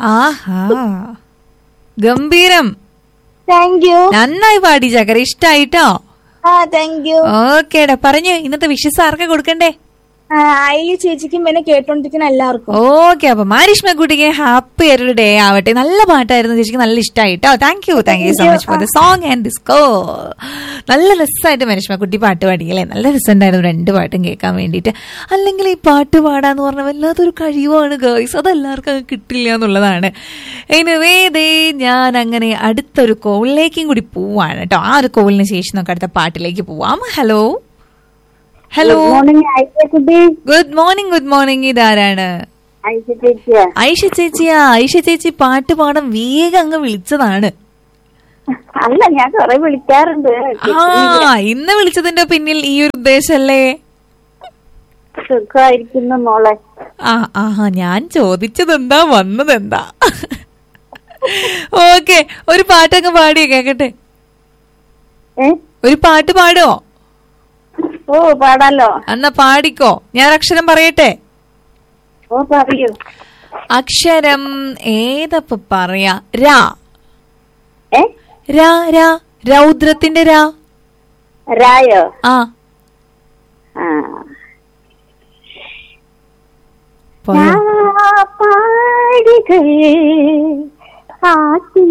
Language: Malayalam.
ആഹാ ഗംഭീരം താങ്ക് യു നന്നായി പാടി ചക്കര ഇഷ്ടായിട്ടോ ആ താങ്ക് യു ഓക്കേടാ പറഞ്ഞു ഇന്നത്തെ വിഷസ് ആർക്കാ കൊടുക്കണ്ടേ അയില് ചേച്ചിക്കും പിന്നെ കേട്ടോണ്ടിരിക്കുന്ന എല്ലാവർക്കും ഓക്കെ അപ്പൊ മാരിഷ്മ കുട്ടിക്ക് ഹാപ്പി ആയിട്ടൊരു ഡേ ആവട്ടെ നല്ല പാട്ടായിരുന്നു ചേച്ചിക്ക് നല്ല ഇഷ്ടമായിട്ടോ thank you thank you so much for the song and disco നല്ല രസമായിട്ട് മരിഷ്മ കുട്ടി പാട്ട് പാടിയല്ലേ നല്ല രസമുണ്ടായിരുന്നു രണ്ട് പാട്ടും കേൾക്കാൻ വേണ്ടിയിട്ട് അല്ലെങ്കിൽ ഈ പാട്ട് പാടാന്ന് പറഞ്ഞ വല്ലാത്തൊരു കഴിവാണ് ഗേൾസ് അതെല്ലാവർക്കും അത് കിട്ടില്ല എന്നുള്ളതാണ് എനിവേ ദേ ഞാൻ അങ്ങനെ അടുത്തൊരു കോളിലേക്കും കൂടി പോവാണ് കേട്ടോ ആ ഒരു കോളിന് ശേഷം നമുക്ക് അടുത്ത പാട്ടിലേക്ക് പോവാം ഹലോ ഹലോ മോർണിംഗ് ഐശ്വര്യ കുട്ടി ഗുഡ് മോർണിംഗ് ഗുഡ് മോർണിംഗ് ഇതാരാണ് ഐശ്വര്യ ചേച്ചിയാ ഐഷ ചേച്ചിയാ ഐഷ ചേച്ചി പാട്ട് പാടാൻ വേഗം അങ്ങ് വിളിച്ചതാണ് അല്ല ഞാൻ കൊറേ വിളിക്കാറുണ്ട് ആ ഇന്ന് വിളിച്ചതിന്റെ പിന്നിൽ ഈ ഒരു ഉദ്ദേശല്ലേ സുഖമായിരിക്കുന്നു മോളെ ആ ആഹാ ഞാൻ ചോദിച്ചതെന്താ വന്നതെന്താ ഓക്കെ ഒരു പാട്ടൊക്കെ പാടിയോ കേക്കട്ടെ ഏ ഒരു പാട്ട് പാടുവോ ഓ പാടാലോ എന്നാ പാടിക്കോ ഞാൻ അക്ഷരം പറയട്ടെ ഓ പറയൂ അക്ഷരം ഏതപ്പ പറയാ രാ ഏ രാ രാ രൗദ്രത്തിന്റെ രാ രായോ ആ ആ പറ പാടികൾ